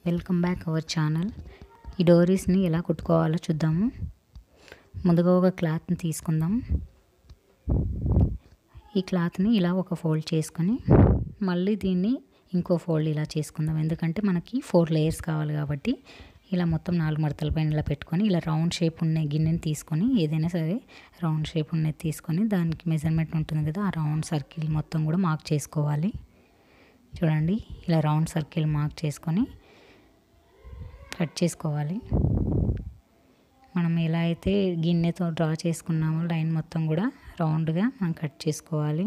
welcome back our channel ఈ డోరీస్ని ఎలా కుట్టుకోవాలో చూద్దాము ముందుగా ఒక క్లాత్ని తీసుకుందాం ఈ క్లాత్ని ఇలా ఒక ఫోల్డ్ చేసుకొని మళ్ళీ దీన్ని ఇంకో ఫోల్డ్ ఇలా చేసుకుందాం ఎందుకంటే మనకి ఫోర్ లేయర్స్ కావాలి కాబట్టి ఇలా మొత్తం నాలుగు మడతల పైన ఇలా పెట్టుకొని ఇలా రౌండ్ షేప్ ఉన్న గిన్నెని తీసుకొని ఏదైనా సరే రౌండ్ షేప్ ఉన్నది తీసుకొని దానికి మెజర్మెంట్ ఉంటుంది కదా ఆ రౌండ్ సర్కిల్ మొత్తం కూడా మార్క్ చేసుకోవాలి చూడండి ఇలా రౌండ్ సర్కిల్ మార్క్ చేసుకొని కట్ చేసుకోవాలి మనం ఎలా అయితే గిన్నెతో డ్రా చేసుకున్నామో లైన్ మొత్తం కూడా రౌండ్గా మనం కట్ చేసుకోవాలి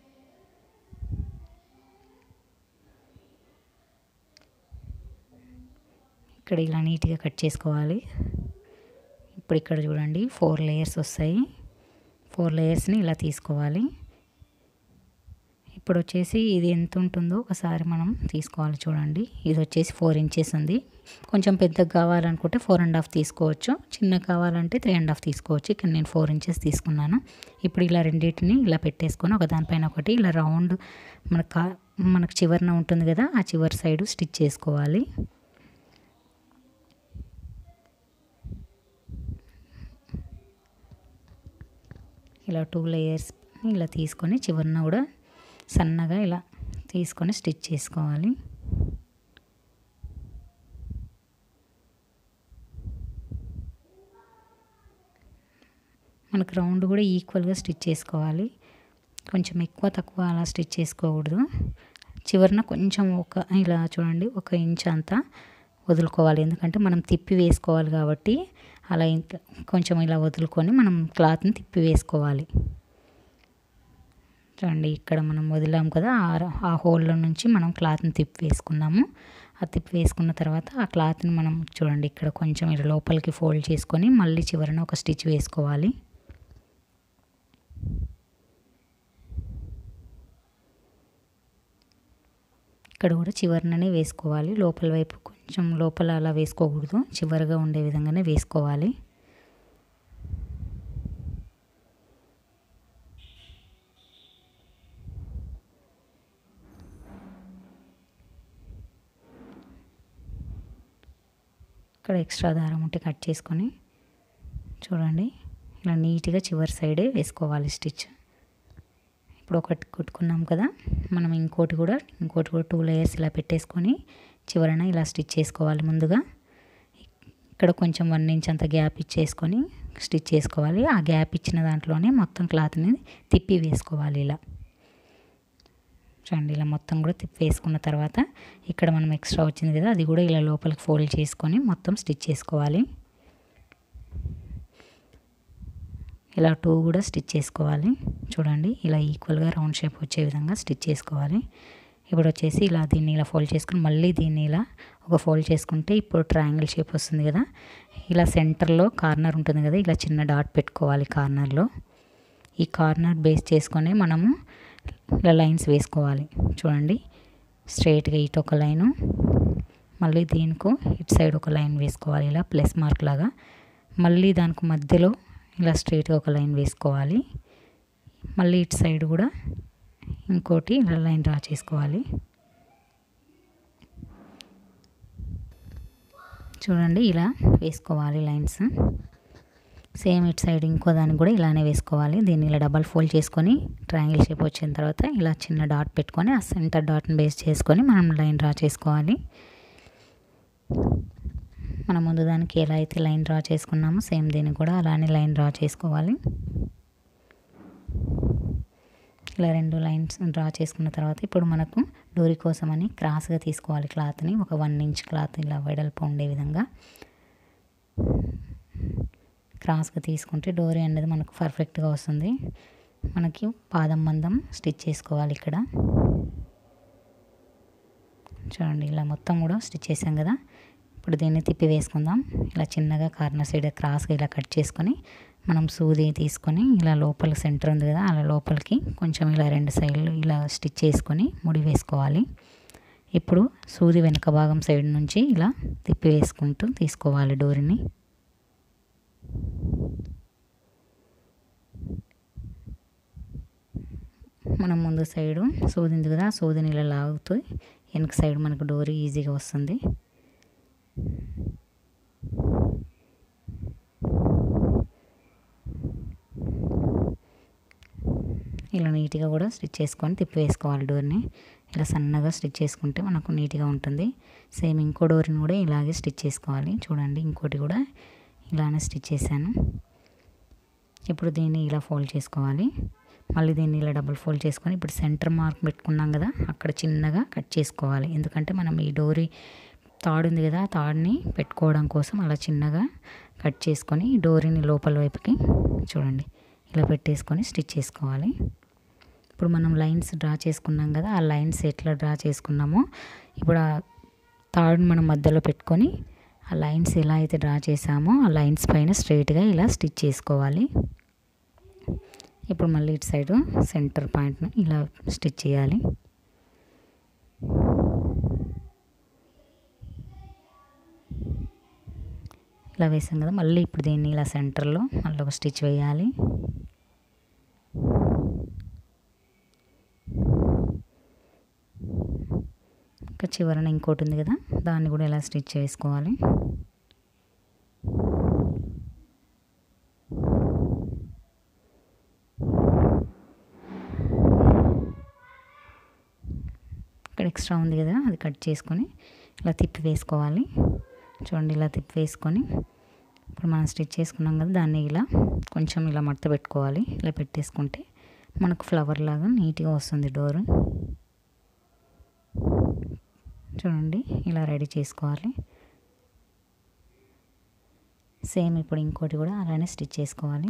ఇక్కడ ఇలా నీట్గా కట్ చేసుకోవాలి ఇప్పుడు ఇక్కడ చూడండి ఫోర్ లేయర్స్ వస్తాయి ఫోర్ లేయర్స్ని ఇలా తీసుకోవాలి ఇప్పుడు వచ్చేసి ఇది ఎంత ఉంటుందో ఒకసారి మనం తీసుకోవాలి చూడండి ఇది వచ్చేసి ఫోర్ ఇంచెస్ ఉంది కొంచెం పెద్దగా కావాలనుకుంటే ఫోర్ అండ్ హాఫ్ తీసుకోవచ్చు చిన్న కావాలంటే త్రీ అండ్ హాఫ్ తీసుకోవచ్చు ఇక్కడ నేను ఫోర్ ఇంచెస్ తీసుకున్నాను ఇప్పుడు ఇలా రెండింటిని ఇలా పెట్టేసుకొని ఒక దానిపైన ఒకటి ఇలా రౌండ్ మనకు కా మనకు చివరిన ఉంటుంది కదా ఆ చివరి సైడ్ స్టిచ్ చేసుకోవాలి ఇలా టూ లేయర్స్ ఇలా తీసుకొని చివరిన కూడా సన్నగా ఇలా తీసుకొని స్టిచ్ చేసుకోవాలి మనకు రౌండ్ కూడా ఈక్వల్గా స్టిచ్ చేసుకోవాలి కొంచెం ఎక్కువ తక్కువ అలా స్టిచ్ చేసుకోకూడదు చివరిన కొంచెం ఒక ఇలా చూడండి ఒక ఇంచ్ అంతా వదులుకోవాలి ఎందుకంటే మనం తిప్పి వేసుకోవాలి కాబట్టి అలా కొంచెం ఇలా వదులుకొని మనం క్లాత్ని తిప్పి వేసుకోవాలి చూడండి ఇక్కడ మనం వదిలాం కదా ఆ హోల్లో నుంచి మనం క్లాత్ని తిప్పి వేసుకున్నాము ఆ తిప్పి వేసుకున్న తర్వాత ఆ క్లాత్ని మనం చూడండి ఇక్కడ కొంచెం ఇలా లోపలికి ఫోల్డ్ చేసుకొని మళ్ళీ చివరన ఒక స్టిచ్ వేసుకోవాలి ఇక్కడ కూడా చివరిననే వేసుకోవాలి లోపల వైపు కొంచెం లోపల అలా వేసుకోకూడదు చివరిగా ఉండే విధంగానే వేసుకోవాలి ఇక్కడ ఎక్స్ట్రా దారం ఉంటే కట్ చేసుకొని చూడండి ఇలా నీట్గా చివరి సైడే వేసుకోవాలి స్టిచ్ ఇప్పుడు ఒకటి కుట్టుకున్నాం కదా మనం ఇంకోటి కూడా ఇంకోటి కూడా టూ లేయర్స్ ఇలా పెట్టేసుకొని చివరన ఇలా స్టిచ్ చేసుకోవాలి ముందుగా ఇక్కడ కొంచెం వన్ ఇంచ్ అంత గ్యాప్ ఇచ్చేసుకొని స్టిచ్ చేసుకోవాలి ఆ గ్యాప్ ఇచ్చిన దాంట్లోనే మొత్తం క్లాత్ని తిప్పి వేసుకోవాలి ఇలా చూడండి ఇలా మొత్తం కూడా తిప్పి వేసుకున్న తర్వాత ఇక్కడ మనం ఎక్స్ట్రా వచ్చింది కదా అది కూడా ఇలా లోపలికి ఫోల్డ్ చేసుకొని మొత్తం స్టిచ్ చేసుకోవాలి ఇలా టూ కూడా స్టిచ్ చేసుకోవాలి చూడండి ఇలా ఈక్వల్గా రౌండ్ షేప్ వచ్చే విధంగా స్టిచ్ చేసుకోవాలి ఇప్పుడు వచ్చేసి ఇలా దీన్ని ఇలా ఫోల్డ్ చేసుకుని మళ్ళీ దీన్ని ఇలా ఒక ఫోల్డ్ చేసుకుంటే ఇప్పుడు ట్రయాంగిల్ షేప్ వస్తుంది కదా ఇలా సెంటర్లో కార్నర్ ఉంటుంది కదా ఇలా చిన్న డాట్ పెట్టుకోవాలి కార్నర్లో ఈ కార్నర్ బేస్ చేసుకొని మనము ఇలా లైన్స్ వేసుకోవాలి చూడండి స్ట్రైట్గా ఇటు ఒక లైను మళ్ళీ దీనికి ఇటు సైడ్ ఒక లైన్ వేసుకోవాలి ఇలా ప్లస్ మార్క్ లాగా మళ్ళీ దానికి మధ్యలో ఇలా స్ట్రైట్గా ఒక లైన్ వేసుకోవాలి మళ్ళీ ఇటు సైడ్ కూడా ఇంకోటి ఇలా లైన్ డ్రా చేసుకోవాలి చూడండి ఇలా వేసుకోవాలి లైన్స్ సేమ్ ఇటు సైడ్ ఇంకో దానికి కూడా ఇలానే వేసుకోవాలి దీన్ని ఇలా డబల్ ఫోల్డ్ చేసుకొని ట్రయాంగిల్ షేప్ వచ్చిన తర్వాత ఇలా చిన్న డాట్ పెట్టుకొని ఆ సెంటర్ డాట్ని బేస్ చేసుకొని మనం లైన్ డ్రా చేసుకోవాలి మనం ముందు దానికి ఎలా అయితే లైన్ డ్రా చేసుకున్నామో సేమ్ దీనికి కూడా అలానే లైన్ డ్రా చేసుకోవాలి ఇలా రెండు లైన్స్ డ్రా చేసుకున్న తర్వాత ఇప్పుడు మనకు డోరీ కోసమని క్రాస్గా తీసుకోవాలి క్లాత్ని ఒక వన్ ఇంచ్ క్లాత్ ఇలా వెడల్పు ఉండే విధంగా క్రాస్గా తీసుకుంటే డోరీ అనేది మనకు పర్ఫెక్ట్గా వస్తుంది మనకి పాదం మందం స్టిచ్ చేసుకోవాలి ఇక్కడ చూడండి ఇలా మొత్తం కూడా స్టిచ్ చేసాం కదా ఇప్పుడు దీన్ని తిప్పి వేసుకుందాం ఇలా చిన్నగా కార్నర్ సైడ్ క్రాస్గా ఇలా కట్ చేసుకొని మనం సూది తీసుకొని ఇలా లోపల సెంటర్ ఉంది కదా అలా లోపలికి కొంచెం ఇలా రెండు సైడ్లు ఇలా స్టిచ్ చేసుకొని ముడి వేసుకోవాలి ఇప్పుడు సూది వెనక భాగం సైడ్ నుంచి ఇలా తిప్పి వేసుకుంటూ తీసుకోవాలి డోరీని మనం ముందు సైడు సూదింది కదా సూదిని ఇలా లాగుతూ వెనక సైడ్ మనకు డోరీ ఈజీగా వస్తుంది ఇలా నీట్గా కూడా స్టిచ్ చేసుకొని తిప్పి వేసుకోవాలి డోర్ని ఇలా సన్నగా స్టిచ్ చేసుకుంటే మనకు నీట్గా ఉంటుంది సేమ్ ఇంకో డోర్ని కూడా ఇలాగే స్టిచ్ చేసుకోవాలి చూడండి ఇంకోటి కూడా ఇలానే స్టిచ్ చేశాను ఇప్పుడు దీన్ని ఇలా ఫోల్డ్ చేసుకోవాలి మళ్ళీ దీన్ని ఇలా డబుల్ ఫోల్డ్ చేసుకొని ఇప్పుడు సెంటర్ మార్క్ పెట్టుకున్నాం కదా అక్కడ చిన్నగా కట్ చేసుకోవాలి ఎందుకంటే మనం ఈ డోరీ తాడు ఉంది కదా ఆ తాడుని పెట్టుకోవడం కోసం అలా చిన్నగా కట్ చేసుకొని డోరీని లోపల వైపుకి చూడండి ఇలా పెట్టేసుకొని స్టిచ్ చేసుకోవాలి ఇప్పుడు మనం లైన్స్ డ్రా చేసుకున్నాం కదా ఆ లైన్స్ ఎట్లా డ్రా చేసుకున్నామో ఇప్పుడు ఆ తాడుని మనం మధ్యలో పెట్టుకొని ఆ లైన్స్ ఎలా అయితే డ్రా చేసామో ఆ లైన్స్ పైన స్ట్రైట్గా ఇలా స్టిచ్ చేసుకోవాలి ఇప్పుడు మళ్ళీ ఇటు సైడు సెంటర్ పాయింట్ని ఇలా స్టిచ్ చేయాలి ఇలా వేసాం కదా మళ్ళీ ఇప్పుడు దీన్ని ఇలా సెంటర్లో మళ్ళీ ఒక స్టిచ్ వేయాలి ఇంకా చివరన ఇంకోటి ఉంది కదా దాన్ని కూడా ఇలా స్టిచ్ చేసుకోవాలి ఇక్కడ ఎక్స్ట్రా ఉంది కదా అది కట్ చేసుకొని ఇలా తిప్పి వేసుకోవాలి చూడండి ఇలా తిప్పి వేసుకొని ఇప్పుడు మనం స్టిచ్ చేసుకున్నాం కదా దాన్ని ఇలా కొంచెం ఇలా మడత పెట్టుకోవాలి ఇలా పెట్టేసుకుంటే మనకు ఫ్లవర్ లాగా నీట్గా వస్తుంది డోర్ చూడండి ఇలా రెడీ చేసుకోవాలి సేమ్ ఇప్పుడు ఇంకోటి కూడా అలానే స్టిచ్ చేసుకోవాలి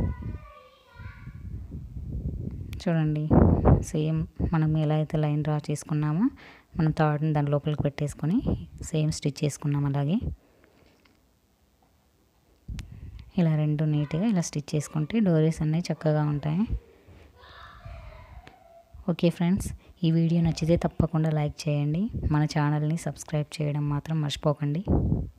చూడండి సేమ్ మనం ఎలా అయితే లైన్ డ్రా చేసుకున్నామో మనం థర్డ్ని దాని లోపలికి పెట్టేసుకొని సేమ్ స్టిచ్ చేసుకున్నాం అలాగే ఇలా రెండు నీట్గా ఇలా స్టిచ్ చేసుకుంటే డోరీస్ అన్నీ చక్కగా ఉంటాయి ఓకే ఫ్రెండ్స్ ఈ వీడియో నచ్చితే తప్పకుండా లైక్ చేయండి మన ఛానల్ని సబ్స్క్రైబ్ చేయడం మాత్రం మర్చిపోకండి